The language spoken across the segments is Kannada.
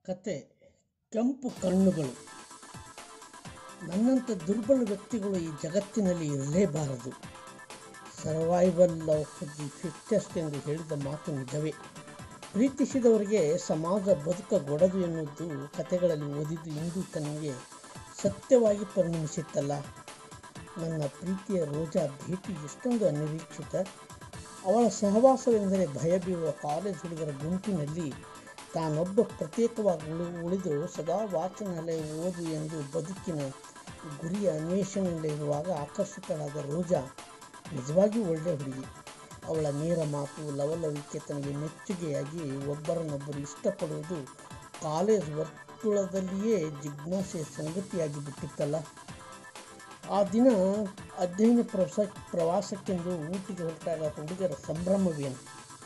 ಕತೆ ಕೆಂಪು ಕಣ್ಣುಗಳು ನನ್ನಂಥ ದುರ್ಬಲ ವ್ಯಕ್ತಿಗಳು ಈ ಜಗತ್ತಿನಲ್ಲಿ ಇರಲೇಬಾರದು ಸರ್ವೈವಲ್ ಆಫ್ ದಿ ಫಿಟ್ಟೆಸ್ಟ್ ಎಂದು ಹೇಳಿದ ಮಾತು ನಿಜವೇ ಪ್ರೀತಿಸಿದವರಿಗೆ ಸಮಾಜ ಬದುಕಗೊಡದು ಎನ್ನುವುದು ಕತೆಗಳಲ್ಲಿ ಓದಿದ್ದು ಇಂದು ತನಗೆ ಸತ್ಯವಾಗಿ ಪರಿಣಮಿಸಿತ್ತಲ್ಲ ನನ್ನ ಪ್ರೀತಿಯ ರೋಜಾ ಭೇಟಿ ಎಷ್ಟೊಂದು ಅನಿರೀಕ್ಷಿತ ಅವಳ ಸಹವಾಸವೆಂದರೆ ಭಯ ಬೀಳುವ ಕಾಲೇಜ್ ಹುಡುಗರ ಗುಂಪಿನಲ್ಲಿ ತಾನೊಬ್ಬ ಪ್ರತ್ಯೇಕವಾಗಿ ಉಳಿ ಉಳಿದು ಸದಾ ವಾಚನಾಲಯ ಓದು ಎಂದು ಬದುಕಿನ ಗುರಿಯ ಅನ್ವೇಷಣೆಯಲ್ಲಿರುವಾಗ ಆಕರ್ಷಿತಳಾದ ರೋಜಾ ನಿಜವಾಗಿಯೂ ಒಳ್ಳೆಯ ಹುಡುಗಿ ಅವಳ ನೇರ ಮಾತು ಲವಲವಿಕೆ ತನಗೆ ಮೆಚ್ಚುಗೆಯಾಗಿ ಒಬ್ಬರನ್ನೊಬ್ಬರು ಇಷ್ಟಪಡುವುದು ಕಾಲೇಜ್ ವರ್ತುಳದಲ್ಲಿಯೇ ಜಿಜ್ಞಾಸೆಯ ಸಂಗತಿಯಾಗಿ ಬಿಟ್ಟಿತ್ತಲ್ಲ ಆ ದಿನ ಅಧ್ಯಯನ ಪ್ರವಾಸ ಪ್ರವಾಸಕ್ಕೆಂದು ಊಟಿಗೆ ಹೊರಟಾಗ ಹುಡುಗರ ಸಂಭ್ರಮವೇನು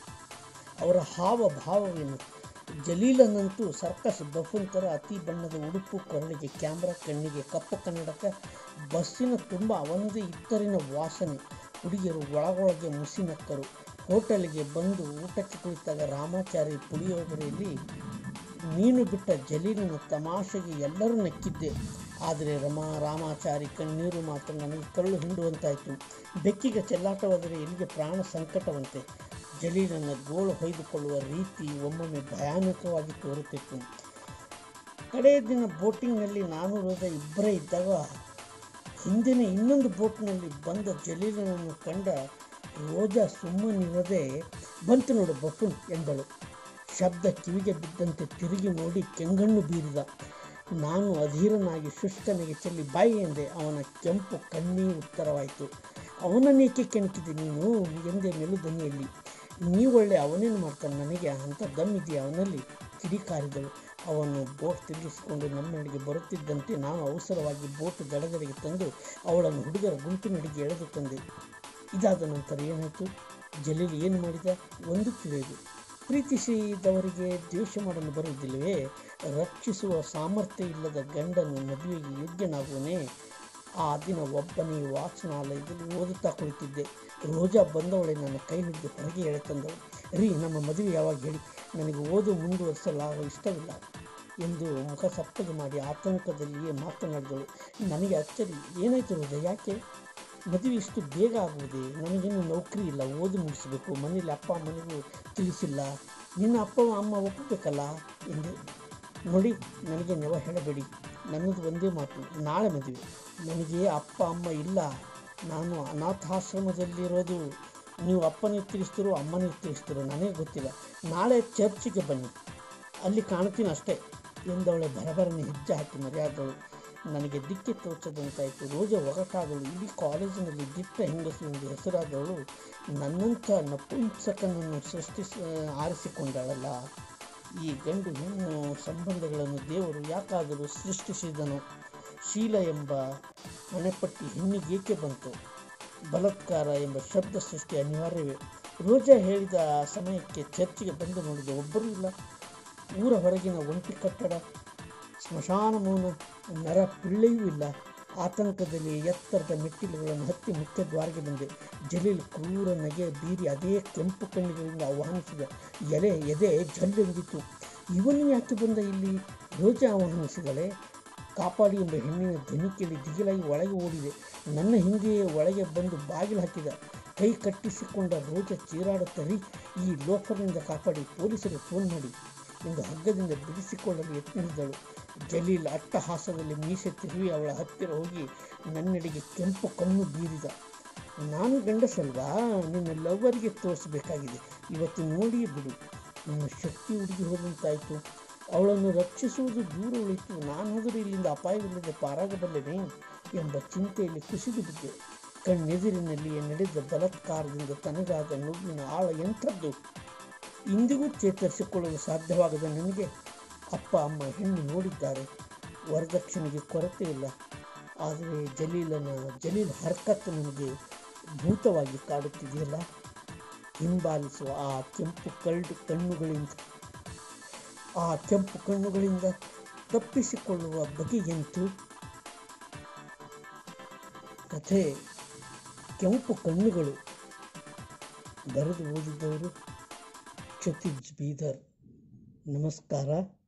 ಅವರ ಹಾವ ಭಾವವೇನು ಜಲೀಲನಂತೂ ಸರ್ಕಸ್ ಬಫೂನ್ ಥರ ಅತಿ ಬಣ್ಣದ ಉಡುಪು ಕೊರಳಿಗೆ ಕ್ಯಾಮ್ರಾ ಕಣ್ಣಿಗೆ ಕಪ್ಪು ಕನ್ನಡಕ ಬಸ್ಸಿನ ತುಂಬ ಅವನದೇ ಇತ್ತರಿನ ವಾಸನೆ ಹುಡುಗಿಯರು ಒಳಗೊಳಗೆ ಮುಸಿನಕ್ಕರು ಹೋಟೆಲ್ಗೆ ಬಂದು ಊಟಕ್ಕೆ ಕುಳಿತಾಗ ರಾಮಾಚಾರಿ ಪುಳಿಯೋಗರೆಯಲ್ಲಿ ಮೀನು ಬಿಟ್ಟ ಜಲೀಲಿನ ತಮಾಷೆಗೆ ಎಲ್ಲರೂ ನಕ್ಕಿದ್ದೆ ಆದರೆ ರಮಾ ರಾಮಾಚಾರಿ ಕಣ್ಣೀರು ಮಾತ್ರ ನನಗೆ ಕಳ್ಳು ಹಿಂಡುವಂತಾಯಿತು ಬೆಕ್ಕಿಗೆ ಚೆಲ್ಲಾಟವಾದರೆ ಎಲ್ಲಿಗೆ ಪ್ರಾಣ ಸಂಕಟವಂತೆ ಜಲೀಲನ ಗೋಳು ಹೊಯ್ದುಕೊಳ್ಳುವ ರೀತಿ ಒಮ್ಮೊಮ್ಮೆ ಭಯಾನಕವಾಗಿ ತೋರುತ್ತಿತ್ತು ಕಡೆಯ ದಿನ ಬೋಟಿಂಗ್ನಲ್ಲಿ ನಾನು ರೋಜಾ ಇಬ್ಬರೇ ಇದ್ದಾಗ ಹಿಂದಿನ ಇನ್ನೊಂದು ಬೋಟ್ನಲ್ಲಿ ಬಂದ ಜಲೀಲನನ್ನು ಕಂಡ ರೋಜಾ ಸುಮ್ಮನಿರದೆ ಬಂತು ನೋಡು ಬಫುನ್ ಎಂದಳು ಶಬ್ದ ಕಿವಿಗೆ ಬಿದ್ದಂತೆ ತಿರುಗಿ ನೋಡಿ ಕೆಂಗಣ್ಣು ಬೀರಿದ ನಾನು ಅಧೀರನಾಗಿ ಶುಷ್ಕನಿಗೆ ಚೆಲ್ಲಿ ಬಾಯಿ ಎಂದೆ ಅವನ ಕೆಂಪು ಕಣ್ಣೀ ಉತ್ತರವಾಯಿತು ಅವನನ್ನೇಕೆ ಕೆಣಕಿದೆ ನೀನು ಎಂದೆ ಮೆಲುದನಿಯಲ್ಲಿ ನೀವೊಳ್ಳೆ ಅವನೇನು ಮಾಡ್ತಾನೆ ನನಗೆ ಅಂತ ದಮ್ಮಿದೆಯಾ ಅವನಲ್ಲಿ ಕಿಡಿಕಾರಿದಳು ಅವನು ಬೋಟ್ ತಿರುಗಿಸಿಕೊಂಡು ನಮ್ಮನೆಗೆ ಬರುತ್ತಿದ್ದಂತೆ ನಾನು ಅವಸರವಾಗಿ ಬೋಟ್ ದಡದಡೆಗೆ ತಂದು ಅವಳನ್ನು ಹುಡುಗರ ಗುಂಪಿನಡಿಗೆ ಎಳೆದು ತಂದೆ ಇದಾದ ನಂತರ ಏನಾಯಿತು ಜಲೀಲ್ ಏನು ಮಾಡಿದ ಒಂದು ತಿಳಿಯದು ಪ್ರೀತಿಸಿದವರಿಗೆ ದ್ವೇಷ ಮಾಡಲು ಬರುವುದಿಲ್ಲವೇ ರಕ್ಷಿಸುವ ಸಾಮರ್ಥ್ಯ ಇಲ್ಲದ ಗಂಡನು ಮದುವೆಗೆ ಯೋಗ್ಯನಾಗುವನೇ ಆ ದಿನ ಒಬ್ಬನೇ ವಾಚನಾಲಯದಲ್ಲಿ ಓದುತ್ತಾ ಕುಳಿತಿದ್ದೆ ರೋಜಾ ಬಂದವಳೆ ನನ್ನ ಕೈ ಹಿಡಿದು ಹೊರಗೆ ಎಳೆತಂದಳು ರೀ ನಮ್ಮ ಮದುವೆ ಯಾವಾಗ ಹೇಳಿ ನನಗೆ ಓದು ಮುಂದುವರಿಸಲಾಗ ಇಷ್ಟವಿಲ್ಲ ಎಂದು ಮುಖ ಸಪ್ಪಗೆ ಮಾಡಿ ಆತಂಕದಲ್ಲಿಯೇ ಮಾತನಾಡಿದಳು ನನಗೆ ಅಚ್ಚರಿ ಏನಾಯ್ತು ರೋಜಾ ಯಾಕೆ ಮದುವೆ ಇಷ್ಟು ಬೇಗ ಆಗುವುದೇ ನನಗೇನು ನೌಕರಿ ಇಲ್ಲ ಓದು ಮುಗಿಸಬೇಕು ಮನೇಲಿ ಅಪ್ಪ ಅಮ್ಮನಿಗೂ ತಿಳಿಸಿಲ್ಲ ನಿನ್ನ ಅಪ್ಪ ಅಮ್ಮ ಒಪ್ಪಬೇಕಲ್ಲ ಎಂದೆ ನೋಡಿ ನನಗೆ ನೆವ ಹೇಳಬೇಡಿ ನನ್ನದು ಒಂದೇ ಮಾತು ನಾಳೆ ಮದುವೆ ನನಗೆ ಅಪ್ಪ ಅಮ್ಮ ಇಲ್ಲ ನಾನು ಅನಾಥಾಶ್ರಮದಲ್ಲಿರೋದು ನೀವು ಅಪ್ಪನಿಗೆ ತಿಳಿಸ್ತಿರೋ ಅಮ್ಮನಿಗೆ ತಿಳಿಸ್ತಿರೋ ನನಗೆ ಗೊತ್ತಿಲ್ಲ ನಾಳೆ ಚರ್ಚಿಗೆ ಬನ್ನಿ ಅಲ್ಲಿ ಕಾಣ್ತೀನಿ ಅಷ್ಟೇ ಎಂದವಳೆ ಭರಭರನೆ ಹೆಜ್ಜೆ ಹಾಕಿ ಮರೆಯಾದಳು ನನಗೆ ದಿಕ್ಕಿ ತೋಚದಂತಾಯಿತು ರೋಜ ಒಗಟಾದಳು ಇಡೀ ಕಾಲೇಜಿನಲ್ಲಿ ದಿಟ್ಟ ಹೆಂಗಸು ಎಂದು ಹೆಸರಾದವಳು ನನ್ನಂಥ ನಪುಂಸಕನನ್ನು ಸೃಷ್ಟಿಸ ಆರಿಸಿಕೊಂಡಳಲ್ಲ ಈ ಗಂಡು ಹೆಣ್ಣು ಸಂಬಂಧಗಳನ್ನು ದೇವರು ಯಾಕಾದರೂ ಸೃಷ್ಟಿಸಿದನು ಶೀಲ ಎಂಬ ಹಣೆಪಟ್ಟಿ ಹೆಣ್ಣಿಗೇಕೆ ಬಂತು ಬಲಾತ್ಕಾರ ಎಂಬ ಶಬ್ದ ಸೃಷ್ಟಿ ಅನಿವಾರ್ಯವೇ ರೋಜಾ ಹೇಳಿದ ಸಮಯಕ್ಕೆ ಚರ್ಚಿಗೆ ಬಂದು ನೋಡಿದ ಒಬ್ಬರೂ ಇಲ್ಲ ಊರ ಹೊರಗಿನ ಒಂಟಿ ಕಟ್ಟಡ ಸ್ಮಶಾನ ಮೌನ ನರ ಪಿಳ್ಳೆಯೂ ಇಲ್ಲ ಆತಂಕದಲ್ಲಿ ಎತ್ತರದ ಮೆಟ್ಟಿಲುಗಳನ್ನು ಹತ್ತಿ ಮುಖ್ಯ ದ್ವಾರಕ್ಕೆ ಬಂದೆ ಜಲೀಲ್ ಕ್ರೂರ ನಗೆ ಬೀರಿ ಅದೇ ಕೆಂಪು ಕಣ್ಣುಗಳಿಂದ ಆಹ್ವಾನಿಸಿದ ಎಲೆ ಎದೆ ಜಲ್ಲೆಂದಿತು ಇವನು ಯಾಕೆ ಬಂದ ಇಲ್ಲಿ ರೋಜಾ ಆಹ್ವಾನಿಸಿದಳೆ ಕಾಪಾಡಿ ಎಂಬ ಹೆಣ್ಣಿನ ಧ್ವನಿ ಕೇಳಿ ದಿಗಿಲಾಗಿ ಒಳಗೆ ಓಡಿದೆ ನನ್ನ ಹಿಂದೆಯೇ ಒಳಗೆ ಬಂದು ಬಾಗಿಲು ಹಾಕಿದ ಕೈ ಕಟ್ಟಿಸಿಕೊಂಡ ರೋಜಾ ಚೀರಾಡುತ್ತರಿ ಈ ಲೋಫರ್ನಿಂದ ಕಾಪಾಡಿ ಪೊಲೀಸರಿಗೆ ಫೋನ್ ಮಾಡಿ ಎಂದು ಹಗ್ಗದಿಂದ ಬಿಡಿಸಿಕೊಳ್ಳಲು ಯತ್ನಿಸಿದಳು ಜಲೀಲ್ ಅಟ್ಟಹಾಸದಲ್ಲಿ ಮೀಸೆ ತಿರುವಿ ಅವಳ ಹತ್ತಿರ ಹೋಗಿ ನನ್ನೆಡೆಗೆ ಕೆಂಪು ಕಣ್ಣು ಬೀರಿದ ನಾನು ಗಂಡಸಲ್ವಾ ನಿನ್ನ ಲವ್ವರಿಗೆ ತೋರಿಸಬೇಕಾಗಿದೆ ಇವತ್ತು ನೋಡಿಯೇ ಬಿಡು ನನ್ನ ಶಕ್ತಿ ಹುಡುಗಿ ಹೋದಂತಾಯಿತು ಅವಳನ್ನು ರಕ್ಷಿಸುವುದು ದೂರ ಉಳಿತು ನಾನಾದರೂ ಇಲ್ಲಿಂದ ಅಪಾಯವಿಲ್ಲದೆ ಪಾರಾಗಬಲ್ಲೆನೇ ಎಂಬ ಚಿಂತೆಯಲ್ಲಿ ಕುಸಿದು ಬಿದ್ದೆ ಕಣ್ಣೆದುರಿನಲ್ಲಿಯೇ ನಡೆದ ಬಲಾತ್ಕಾರದಿಂದ ತನಗಾದ ನೋವಿನ ಆಳ ಎಂಥದ್ದು ಇಂದಿಗೂ ಚೇತರಿಸಿಕೊಳ್ಳಲು ಸಾಧ್ಯವಾಗದ ನನಗೆ ಅಪ್ಪ ಅಮ್ಮ ಹೆಣ್ಣು ನೋಡಿದ್ದಾರೆ ವರದಕ್ಷಿಣೆಗೆ ಕೊರತೆ ಇಲ್ಲ ಆದರೆ ಜಲೀಲನ ಜಲೀಲ್ ಹರ್ಕತ್ ನನಗೆ ಭೂತವಾಗಿ ಕಾಡುತ್ತಿದೆಯಲ್ಲ ಹಿಂಬಾಲಿಸುವ ಆ ಕೆಂಪು ಕಳ್ಳು ಕಣ್ಣುಗಳಿಂದ ಆ ಕೆಂಪು ಕಣ್ಣುಗಳಿಂದ ತಪ್ಪಿಸಿಕೊಳ್ಳುವ ಬಗೆಯಂತೂ ಕಥೆ ಕೆಂಪು ಕಣ್ಣುಗಳು ಬರೆದು ಓದಿದವರು ಕ್ಷತಿಜ್ ಬೀದರ್ ನಮಸ್ಕಾರ